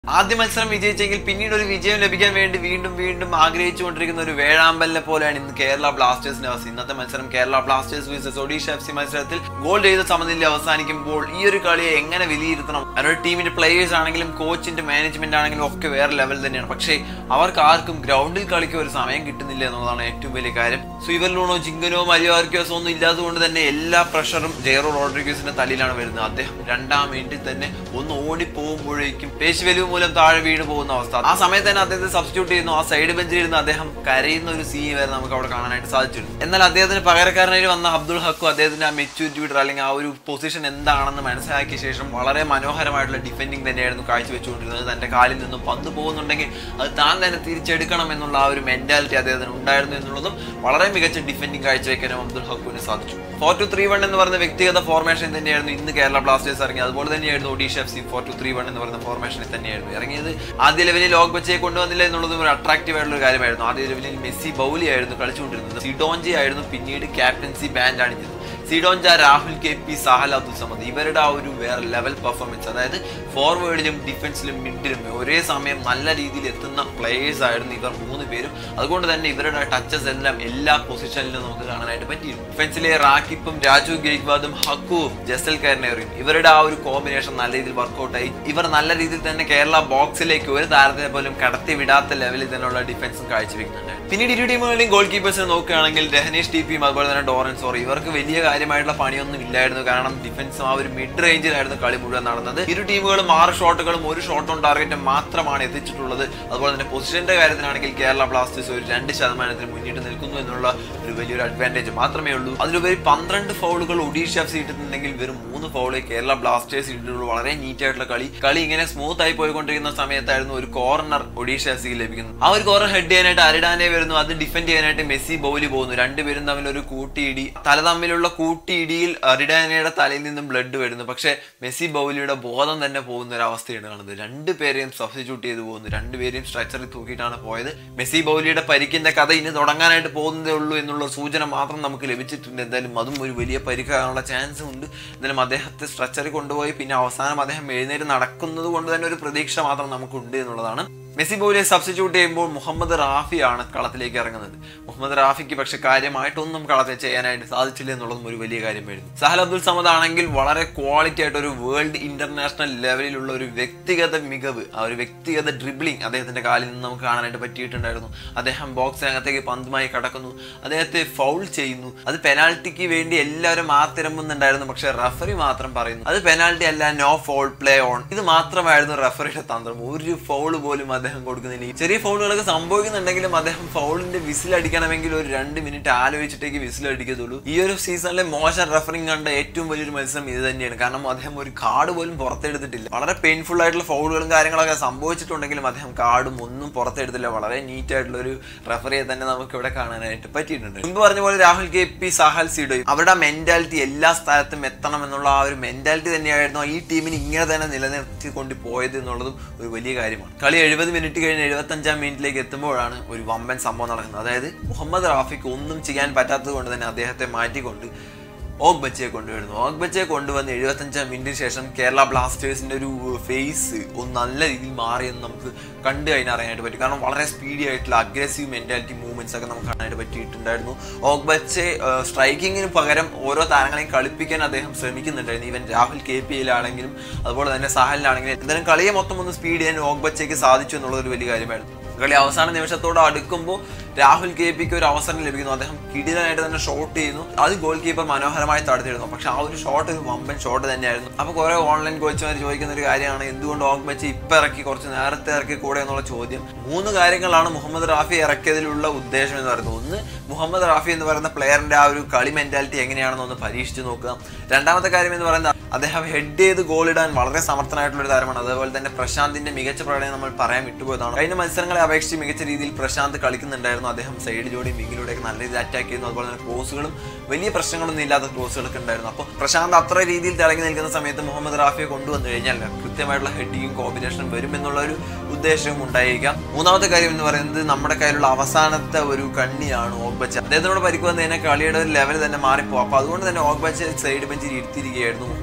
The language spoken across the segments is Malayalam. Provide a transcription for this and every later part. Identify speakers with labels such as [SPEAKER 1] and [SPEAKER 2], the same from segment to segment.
[SPEAKER 1] ആദ്യ മത്സരം വിജയിച്ചെങ്കിൽ പിന്നീട് ഒരു വിജയം ലഭിക്കാൻ വേണ്ടി വീണ്ടും വീണ്ടും ആഗ്രഹിച്ചുകൊണ്ടിരിക്കുന്ന ഒരു വേഴാമ്പലിനെ പോലെയാണ് ഇന്ന് കേരള ബ്ലാസ്റ്റേഴ്സിന്റെ അവസ്ഥ ഇന്നത്തെ മത്സരം Kerala Blasters versus Odisha F C മത്സരത്തിൽ ഗോൾ ചെയ്ത സമനില അവസാനിക്കുമ്പോൾ ഈ ഒരു കളിയെ എങ്ങനെ വിലയിരുത്തണം അവരുടെ ടീമിന്റെ പ്ലേയേഴ്സ് ആണെങ്കിലും കോച്ചിന്റെ മാനേജ്മെന്റ് ആണെങ്കിലും ഒക്കെ വേറെ ലെവൽ തന്നെയാണ് പക്ഷേ അവർക്ക് ആർക്കും ഗ്രൗണ്ടിൽ കളിക്കാൻ ഒരു സമയം കിട്ടുന്നില്ല എന്നുള്ളതാണ് ഏറ്റവും വലിയ കാര്യം സുയിവറിലൂണോ ജിങ്കനോ മരിയോ ആർക്കിയോസോ ഒന്നും ഇല്ലാത്തതുകൊണ്ട് തന്നെ എല്ലാ പ്രഷറും ജെയറോ റോഡ്രിഗസിന്റെ തലയിലാണ് വരുന്നത് അദ്ദേഹം രണ്ടാം മിനിറ്റിൽ തന്നെ ഒന്ന് ഓടിപ്പോകുമ്പോഴേക്കും പേശി വലിവ് മൂലം താഴെ വീണ് പോകുന്ന അവസ്ഥ ആ സമയത്ത് തന്നെ അദ്ദേഹത്തെ സബ്സ്റ്റിറ്റ്യൂട്ട് ചെയ്യുന്നു ആ സൈഡ് ബെഞ്ചിൽ ഇരുന്ന് അദ്ദേഹം കരയുന്ന ഒരു സീൻ വരെ നമുക്ക് അവിടെ കാണാനായിട്ട് സാധിച്ചിരുന്നു എന്നാൽ അദ്ദേഹത്തിന് പകരക്കാരനായി വന്ന അബ്ദുൾ ഹക്കു അദ്ദേഹത്തിന്റെ ആ മെച്യൂരിറ്റി വിട്ടർ അല്ലെങ്കിൽ ആ ഒരു പൊസിഷൻ എന്താണെന്ന് മനസ്സിലാക്കിയ ശേഷം വളരെ മനോഹരമായിട്ടുള്ള ഡിഫെൻഡിങ് തന്നെയായിരുന്നു കാഴ്ചവെച്ചുകൊണ്ടിരുന്നത് തന്റെ കാലിൽ നിന്നും പന്ത് പോകുന്നുണ്ടെങ്കിൽ അത് താൻ തന്നെ തിരിച്ചെടുക്കണം എന്നുള്ള ആ ഒരു മെന്റാലിറ്റി അദ്ദേഹത്തിന് ഉണ്ടായിരുന്നു എന്നുള്ളതും വളരെ മികച്ച ഡിഫെൻഡിങ് കാഴ്ചവെക്കാനും അബ്ദുൾ ഹക്കുവിന് സാധിച്ചു ഫോർ ടു ത്രീ വൺ എന്ന് പറയുന്ന വ്യക്തിഗത ഫോർമേഷൻ തന്നെയായിരുന്നു ഇന്ന് കേരള ബ്ലാസ്റ്റേഴ്സ് ഇറങ്ങി അതുപോലെ തന്നെയായിരുന്നു Odisha F C four two three one എന്ന് പറയുന്ന ഫോർമേഷനിൽ തന്നെയായിരുന്നു ഇറങ്ങിയത് ആദ്യ ലെവലിൽ ലോക് ബച്ചയെ കൊണ്ടുവന്നില്ല എന്നുള്ളതും ഒരു അട്രാക്റ്റീവ് ആയിട്ടുള്ള ഒരു കാര്യമായിരുന്നു ആദ്യ ലെവലിൽ മെസ്സി ബൗലി ആയിരുന്നു കളിച്ചുകൊണ്ടിരുന്നത് സിഡോഞ്ചി ആയിരുന്നു പിന്നീട് ക്യാപ്റ്റൻസി ബാൻഡ് അണിഞ്ഞത് Sidoncha Rahul K P Sahal Abdul Samad ഇവരുടെ ആ ഒരു വേറെ ലെവൽ പെർഫോമൻസ് അതായത് ഫോർവേഡിലും ഡിഫൻസിലും മിഡിലും ഒരേ സമയം നല്ല രീതിയിൽ എത്തുന്ന പ്ലേയേഴ്സ് ആയിരുന്നു ഇവർ മൂന്ന് പേരും അതുകൊണ്ട് തന്നെ ഇവരുടെ ടച്ചസ് എല്ലാം എല്ലാ പൊസിഷനിലും നമുക്ക് കാണാനായിട്ട് പറ്റിയിരുന്നു ഡിഫൻസിലെ റാക്കിപ്പും രാജു ഗെയ്ക്വാദും ഹക്കുവും ജസൽ കർണേറിയും ഇവരുടെ ആ ഒരു കോമ്പിനേഷൻ നല്ല രീതിയിൽ വർക്കൗട്ടായി ഇവർ നല്ല രീതിയിൽ തന്നെ കേരള ബോക്സിലേക്ക് ഒരു താരത്തെ പോലും കടത്തി വിടാത്ത ലെവലിൽ തന്നെയുള്ള ഡിഫൻസും കാഴ്ചവെക്കുന്നുണ്ട് പിന്നീട് ഇരു ടീമുകളുടെയും ഗോൾ കീപ്പേഴ്സിനെ നോക്കുകയാണെങ്കിൽ രഹനേഷ് ടി പിയും അതുപോലെ തന്നെ ഡോറൻസ് ഓർ ഇവർക്ക് വലിയ കാര്യമായിട്ടുള്ള പണിയൊന്നും ഇല്ലായിരുന്നു കാരണം ഡിഫൻസും ആ ഒരു മിഡ് റേഞ്ചിലായിരുന്നു കളി മുഴുവൻ നടന്നത് ഇരു ടീമുകളും ആറ് ഷോട്ടുകളും ഒരു ഷോട്ട് ഓൺ ടാർഗറ്റ് മാത്രമാണ് എത്തിച്ചിട്ടുള്ളത് അതുപോലെ തന്നെ പൊസിഷന്റെ കാര്യത്തിലാണെങ്കിൽ കേരള ബ്ലാസ്റ്റേഴ്സ് ഒരു രണ്ട് ശതമാനത്തിന് മുന്നിട്ട് നിൽക്കുന്നു എന്നുള്ള ഒരു വലിയൊരു അഡ്വാൻറ്റേജ് മാത്രമേ ഉള്ളൂ അതിലുപരി പന്ത്രണ്ട് ഫൗളുകൾ ഒഡീഷ എഫ് സി ഇട്ടിട്ടുണ്ടെങ്കിൽ വെറും മൂന്ന് ഫൗള് കേരള ബ്ലാസ്റ്റേഴ്സ് ഇട്ടിട്ടുള്ളൂ വളരെ നീറ്റ് ആയിട്ടുള്ള കളി കളി ഇങ്ങനെ സ്മൂത്ത് ആയി പോയിക്കൊണ്ടിരിക്കുന്ന സമയത്തായിരുന്നു ഒരു കോർണർ ഒഡീഷ എഫ് സിക്ക് ലഭിക്കുന്നത് ആ ഒരു കോർണർ ഹെഡ് ചെയ്യാനായിട്ട് അരിഡാനെ വരുന്നു അത് ഡിഫെൻഡ് ചെയ്യാനായിട്ട് മെസ്സി ബൗലി പോകുന്നു രണ്ടുപേരും തമ്മിൽ ഒരു കൂട്ടിയിടി തല തമ്മിലുള്ള കൂട്ടിയിടിയിൽ അരിഡാനയുടെ തലയിൽ നിന്നും ബ്ലഡ് വരുന്നു പക്ഷേ മെസ്സി ബൗലിയുടെ ബോധം തന്നെ പോകുന്ന ഒരു അവസ്ഥയാണ് കാണുന്നത് രണ്ടുപേരെയും സബ്സ്റ്റിറ്റ്യൂട്ട് ചെയ്ത് പോകുന്നു രണ്ടുപേരെയും സ്ട്രക്ചറിൽ തൂക്കിയിട്ടാണ് പോയത് മെസ്സി ബൗലിയുടെ പരിക്കിന്റെ കഥ ഇനി തുടങ്ങാനായിട്ട് പോകുന്നതേ ഉള്ളൂ എന്നുള്ള സൂചന മാത്രം നമുക്ക് ലഭിച്ചിട്ടുണ്ട് എന്തായാലും അതും ഒരു വലിയ പരിക്കാനുള്ള ചാൻസ് ഉണ്ട് എന്തായാലും അദ്ദേഹത്തെ സ്ട്രക്ചറിൽ കൊണ്ടുപോയി പിന്നെ അവസാനം അദ്ദേഹം എഴുന്നേറ്റ് നടക്കുന്നത് കൊണ്ട് തന്നെ ഒരു പ്രതീക്ഷ മാത്രം നമുക്കുണ്ട് എന്നുള്ളതാണ് മെസ്സി ബോലിയെ സബ്സ്റ്റിറ്റ്യൂട്ട് ചെയ്യുമ്പോൾ മുഹമ്മദ് റാഫിയാണ് കളത്തിലേക്ക് ഇറങ്ങുന്നത് മുഹമ്മദ് റാഫിക്ക് പക്ഷെ കാര്യമായിട്ടൊന്നും കളത്തിൽ ചെയ്യാനായിട്ട് സാധിച്ചില്ല എന്നുള്ളതും ഒരു വലിയ കാര്യമായിരുന്നു സഹൽ അബ്ദുൽ സമദ് ആണെങ്കിൽ വളരെ ക്വാളിറ്റി ആയിട്ട് ഒരു വേൾഡ് ഇന്റർനാഷണൽ ലെവലിലുള്ള ഒരു വ്യക്തിഗത മികവ് ആ ഒരു വ്യക്തിഗത ഡ്രിബ്ലിംഗ് അദ്ദേഹത്തിന്റെ കാലിൽ നിന്ന് നമുക്ക് കാണാനായിട്ട് പറ്റിയിട്ടുണ്ടായിരുന്നു അദ്ദേഹം ബോക്സിനകത്തേക്ക് പന്തുമായി കടക്കുന്നു അദ്ദേഹത്തെ ഫൗൾ ചെയ്യുന്നു അത് പെനാൽറ്റിക്ക് വേണ്ടി എല്ലാവരും ആത്തിരമ്പുന്നുണ്ടായിരുന്നു പക്ഷെ റഫറി മാത്രം പറയുന്നു അത് പെനാൽറ്റി അല്ല നോ ഫോൾ പ്ലേ ഓൺ ഇത് മാത്രമായിരുന്നു റഫറിയുടെ തന്ത്രം ഒരു ഫൗൾ പോലും അദ്ദേഹം കൊടുക്കുന്നില്ല ഈ ചെറിയ ഫൗളുകളൊക്കെ സംഭവിക്കുന്നുണ്ടെങ്കിലും അദ്ദേഹം ഫൗളിന്റെ വിസിൽ അടിക്കണമെങ്കിൽ ഒരു രണ്ട് മിനിറ്റ് ആലോചിച്ചിട്ടേക്ക് വിസിൽ അടിക്കത്തുള്ളൂ ഈ ഒരു സീസണിലെ മോശം റഫറിംഗ് കണ്ട ഏറ്റവും വലിയൊരു മത്സരം ഇത് തന്നെയാണ് കാരണം അദ്ദേഹം ഒരു കാർഡ് പോലും പുറത്തെടുത്തിട്ടില്ല വളരെ പെയിൻഫുൾ ആയിട്ടുള്ള ഫൗളുകളും കാര്യങ്ങളൊക്കെ സംഭവിച്ചിട്ടുണ്ടെങ്കിലും അദ്ദേഹം കാർഡും ഒന്നും പുറത്തെടുത്തില്ല വളരെ നീറ്റ് ആയിട്ടുള്ള ഒരു റഫറിയെ തന്നെ നമുക്ക് ഇവിടെ കാണാനായിട്ട് പറ്റിയിട്ടുണ്ട് മുമ്പ് പറഞ്ഞ പോലെ രാഹുൽ കെ പി സഹൽ സീഡോയും അവരുടെ മെന്റാലിറ്റി എല്ലാ സ്ഥലത്തും എത്തണം എന്നുള്ള ആ ഒരു മെന്റാലിറ്റി തന്നെയായിരുന്നു ഈ ടീമിന് ഇങ്ങനെ തന്നെ നിലനിർത്തിക്കൊണ്ട് പോയത് എന്നുള്ളതും ഒരു വലിയ കാര്യമാണ് കളി എഴുപത് മിനിറ്റ് കഴിഞ്ഞ് എഴുപത്തി അഞ്ചാം മിനിറ്റിലേക്ക് എത്തുമ്പോഴാണ് ഒരു വമ്പൻ സംഭവം നടക്കുന്നത് അതായത് മുഹമ്മദ് റാഫിക്ക് ഒന്നും ചെയ്യാൻ പറ്റാത്തത് കൊണ്ട് തന്നെ അദ്ദേഹത്തെ മാറ്റിക്കൊണ്ട് ഓഗ് ബച്ചയെ കൊണ്ടുവരുന്നു ഓഗ് ബച്ചയെ കൊണ്ടുവന്ന് എഴുപത്തഞ്ചാം മിനിറ്റിന് ശേഷം കേരള ബ്ലാസ്റ്റേഴ്സിന്റെ ഒരു ഫേസ് ഒന്ന് നല്ല രീതിയിൽ മാറിയെന്ന് നമുക്ക് കണ്ടു കഴിഞ്ഞാൽ അറിയാനായിട്ട് പറ്റും കാരണം വളരെ സ്പീഡി ആയിട്ടുള്ള അഗ്രസീവ് മെന്റാലിറ്റി മൂവ്മെന്റ്സ് ഒക്കെ നമുക്ക് കാണാനായിട്ട് പറ്റിയിട്ടുണ്ടായിരുന്നു ഓഗ് ബച്ചെ സ്ട്രൈക്കിങ്ങിന് പകരം ഓരോ താരങ്ങളെയും കളിപ്പിക്കാൻ അദ്ദേഹം ശ്രമിക്കുന്നുണ്ടായിരുന്നു ഈവൻ രാഹുൽ കെ പി എയിലാണെങ്കിലും അതുപോലെ തന്നെ സാഹലിനാണെങ്കിലും എന്തായാലും കളിയെ മൊത്തം ഒന്ന് സ്പീഡ് ചെയ്യാൻ ഓഗ് ബച്ചയ്ക്ക് സാധിച്ചു എന്നുള്ളത് ഒരു വലിയ കാര്യമായിരുന്നു കളി അവസാന നിമിഷത്തോട് അടുക്കുമ്പോൾ രാഹുൽ കെ പിക്ക് ഒരു അവസരം ലഭിക്കുന്നു അദ്ദേഹം കിടിലനായിട്ട് തന്നെ ഷോട്ട് ചെയ്യുന്നു അത് ഗോൾ കീപ്പർ മനോഹരമായി തടുത്തിരുന്നു പക്ഷെ ആ ഒരു ഷോട്ട് ഒരു വമ്പൻ ഷോട്ട് തന്നെയായിരുന്നു അപ്പോൾ കുറെ ഓൺലൈൻ കോച്ചുമാർ ചോദിക്കുന്ന ഒരു കാര്യമാണ് എന്തുകൊണ്ട് ഓഗ് വെച്ച് ഇപ്പം ഇറക്കി കുറച്ച് നേരത്തെ ഇറക്കി കൂടെ എന്നുള്ള ചോദ്യം മൂന്ന് കാര്യങ്ങളാണ് മുഹമ്മദ് റാഫി ഇറക്കിയതിലുള്ള ഉദ്ദേശം എന്ന് പറയുന്നത് ഒന്ന് മുഹമ്മദ് റാഫി എന്ന് പറയുന്ന പ്ലെയറിന്റെ ആ ഒരു കളി മെന്റാലിറ്റി എങ്ങനെയാണെന്ന് ഒന്ന് പരീക്ഷിച്ച് നോക്കുക രണ്ടാമത്തെ കാര്യം എന്ന് പറയുന്നത് അദ്ദേഹം ഹെഡ് ചെയ്ത് ഗോൾ ഇടാൻ വളരെ സമർത്ഥനായിട്ടുള്ള ഒരു താരമാണ് അതുപോലെ തന്നെ പ്രശാന്തിന്റെ മികച്ച പ്രകടനം നമ്മൾ പറയാൻ വിട്ടുപോയതാണ് കഴിഞ്ഞ മത്സരങ്ങളെ അപേക്ഷിച്ച് മികച്ച രീതിയിൽ പ്രശാന്ത് കളിക്കുന്നുണ്ടായിരുന്നു അദ്ദേഹം സൈഡ് ജോഡി വിങ്ങിലൂടെയൊക്കെ നല്ല രീതിയിൽ അറ്റാക്ക് ചെയ്യുന്നു അതുപോലെ തന്നെ ക്രോസുകളും വലിയ പ്രശ്നങ്ങളൊന്നും ഇല്ലാത്ത ക്രോസുകളൊക്കെ ഉണ്ടായിരുന്നു അപ്പോൾ പ്രശാന്ത് അത്ര രീതിയിൽ തിളങ്ങി നിൽക്കുന്ന സമയത്ത് മുഹമ്മദ് റാഫിയെ കൊണ്ടുവന്നു കഴിഞ്ഞാൽ കൃത്യമായിട്ടുള്ള ഹെഡിങ്ങും കോമ്പിനേഷനും വരും എന്നുള്ള ഒരു ഉദ്ദേശവും ഉണ്ടായിരിക്കാം മൂന്നാമത്തെ കാര്യം എന്ന് പറയുന്നത് നമ്മുടെ കയ്യിലുള്ള അവസാനത്തെ ഒരു കണ്ണിയാണ് ഓഗ്ബച്ച അദ്ദേഹത്തിനോട് പരിക്ക് വന്നു കഴിഞ്ഞാൽ കളിയുടെ ഒരു ലെവൽ തന്നെ മാറിപ്പോ അപ്പൊ അതുകൊണ്ട് തന്നെ ഓഗ്ബച്ച സൈഡ് ബെഞ്ചിൽ ഇരുത്തിയിരിക്കുകയായിരുന്നു മുഹമ്മദ്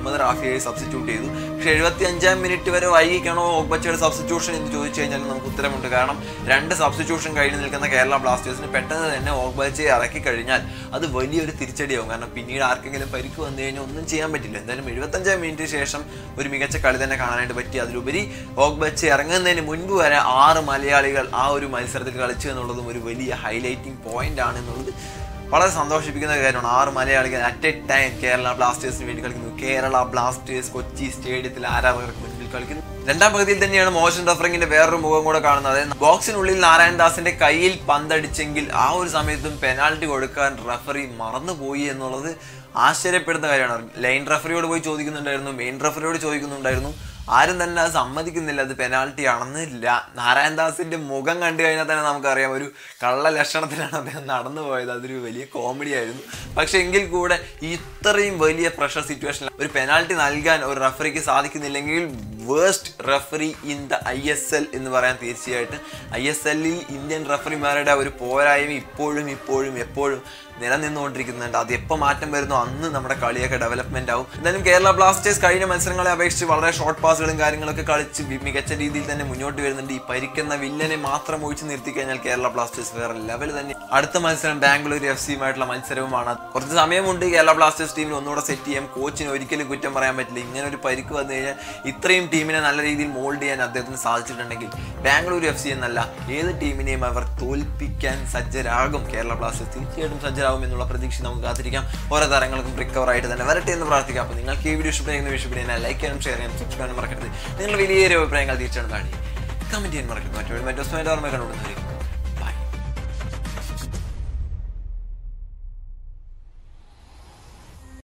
[SPEAKER 1] മുഹമ്മദ് റാഫിയെ സബ്സ്റ്റിറ്റ്യൂട്ട് ചെയ്തു പക്ഷേ എഴുപത്തി അഞ്ചാം മിനിറ്റ് വരെ വൈകിക്കണോ ഓഗ്ബച്ചയുടെ സബ്സ്റ്റിറ്റ്യൂഷൻ എന്ന് ചോദിച്ചു കഴിഞ്ഞാൽ നമുക്ക് ഉത്തരമുണ്ട് കാരണം രണ്ട് സബ്സ്റ്റിറ്റ്യൂഷൻ കഴിഞ്ഞ് നിൽക്കുന്ന കേരള ബ്ലാസ്റ്റേഴ്സിന് പെട്ടെന്ന് തന്നെ ഓഗ്ബച്ചയെ ഇറക്കി കഴിഞ്ഞാൽ അത് വലിയൊരു തിരിച്ചടിയാവും കാരണം പിന്നീട് ആർക്കെങ്കിലും പരിക്ക് വന്നു കഴിഞ്ഞാൽ ഒന്നും ചെയ്യാൻ പറ്റില്ല എന്തായാലും എഴുപത്തഞ്ചാം മിനിറ്റിന് ശേഷം ഒരു മികച്ച കളി തന്നെ കാണാനായിട്ട് പറ്റി അതിലുപരി ഓഗ്ബച്ച് ഇറങ്ങുന്നതിന് മുൻപ് വരെ ആറ് മലയാളികൾ ആ ഒരു മത്സരത്തിൽ കളിച്ചു എന്നുള്ളതും ഒരു വലിയ ഹൈലൈറ്റിംഗ് പോയിന്റ് ആണ് എന്നുള്ളത് വളരെ സന്തോഷിപ്പിക്കുന്ന ഒരു കാര്യമാണ് ആറ് മലയാളികൾ അറ്റ് എ ടൈം കേരള ബ്ലാസ്റ്റേഴ്സിന് വേണ്ടി കളിക്കുന്നു കേരള ബ്ലാസ്റ്റേഴ്സ് കൊച്ചി സ്റ്റേഡിയത്തിൽ ആരാധകർക്ക് മുന്നിൽ കളിക്കുന്നു രണ്ടാം പകുതിയിൽ തന്നെയാണ് മോശൻ റഫറിങ്ങിന്റെ വേറൊരു മുഖം കൂടെ കാണുന്നത് അതായത് ബോക്സിനുള്ളിൽ നാരായൺ ദാസിന്റെ കയ്യിൽ പന്തടിച്ചെങ്കിൽ ആ ഒരു സമയത്തും പെനാൽറ്റി കൊടുക്കാൻ റഫറി മറന്നുപോയി എന്നുള്ളത് ആശ്ചര്യപ്പെടുന്ന കാര്യമാണ് ലൈൻ റഫറിയോട് പോയി ചോദിക്കുന്നുണ്ടായിരുന്നു മെയിൻ റഫറിയോട് ചോദിക്കുന്നുണ്ടായിരുന്നു ആരും തന്നെ അത് സമ്മതിക്കുന്നില്ല അത് പെനാൽറ്റി ആണെന്ന് ല- നാരായൺ ദാസിന്റെ മുഖം കണ്ടു കഴിഞ്ഞാൽ തന്നെ നമുക്കറിയാം ഒരു കള്ള ലക്ഷണത്തിലാണ് അദ്ദേഹം നടന്നു പോയത് അതൊരു വലിയ കോമഡി ആയിരുന്നു പക്ഷെ എങ്കിൽ കൂടെ ഇത്രയും വലിയ പ്രഷർ സിറ്റുവേഷനിൽ ഒരു പെനാൽറ്റി നൽകാൻ ഒരു റഫറിക്ക് സാധിക്കുന്നില്ലെങ്കിൽ waste referee in the I S L എന്ന് പറയാൻ തീർച്ചയായിട്ടും ഐ എസ് എല്ലിൽ ഇന്ത്യൻ റഫറിമാരുടെ ഒരു പോരായ്മ ഇപ്പോഴും ഇപ്പോഴും എപ്പോഴും നിലനിന്നുകൊണ്ടിരിക്കുന്നുണ്ട് അത് എപ്പോൾ മാറ്റം വരുന്നു അന്ന് നമ്മുടെ കളിയൊക്കെ ഡെവലപ്മെന്റ് ആവും എന്തായാലും കേരള ബ്ലാസ്റ്റേഴ്സ് കഴിഞ്ഞ മത്സരങ്ങളെ അപേക്ഷിച്ച് വളരെ ഷോർട്ട് പാസുകളും കാര്യങ്ങളൊക്കെ കളിച്ച് വി- മികച്ച രീതിയിൽ തന്നെ മുന്നോട്ട് വരുന്നുണ്ട് ഈ പരിക്കുന്ന വില്ലനെ മാത്രം ഒഴിച്ചു നിർത്തി കഴിഞ്ഞാൽ കേരള ബ്ലാസ്റ്റേഴ്സ് വേറെ ലെവൽ തന്നെ അടുത്ത മത്സരം ബാംഗ്ലൂർ എഫ് സിയുമായിട്ടുള്ള മത്സരവുമാണ് കുറച്ച് സമയമുണ്ട് കേരള ബ്ലാസ്റ്റേഴ്സ് ടീമിന് ഒന്നുകൂടെ സെറ്റ് ചെയ്യാം കോച്ചിന് ഒരിക്കലും കുറ്റം പറയാൻ പറ്റില്ല ഇങ്ങനെ ഒരു പരിക്ക് വന്നു കഴിഞ്ഞാൽ ഇത്രയും ടീമിനെ നല്ല രീതിയിൽ മോൾഡ് ചെയ്യാൻ അദ്ദേഹത്തിന് സാധിച്ചിട്ടുണ്ടെങ്കിൽ ബാംഗ്ലൂർ എഫ് സി എന്നല്ല ഏത് ടീമിനെയും അവർ തോൽപ്പിക്കാൻ സജ്ജരാകും കേരള ബ്ലാസ്റ്റേഴ്സ് തീർച്ചയായിട്ടും സജ്ജരാകും എന്നുള്ള പ്രതീക്ഷ നമുക്ക് കാത്തിരിക്കാം ഓരോ താരങ്ങൾക്കും റിക്കവർ ആയിട്ട് തന്നെ വരട്ടെ എന്ന് പ്രാർത്ഥിക്കാം അപ്പോൾ നിങ്ങൾക്ക് ഈ വീഡിയോ ഇഷ്ടപ്പെടുന്ന വിഷയപ്പെടുന്ന ലൈക്ക് ചെയ്യാനും ഷെയർ ചെയ്യാനും സബ്സ്ക്രൈബ് ചെയ്യാനും മറക്കരുത് നിങ്ങളുടെ വലിയൊരു അഭിപ്രായങ്ങൾ തീർച്ചയായിട്ടും കാണി കമന്റ് ചെയ്യാൻ മറക്കരുത് മറ്റൊരു മറ്റു ഓർമ്മ കണ്ടുകൊടുന്നതായിരിക്കും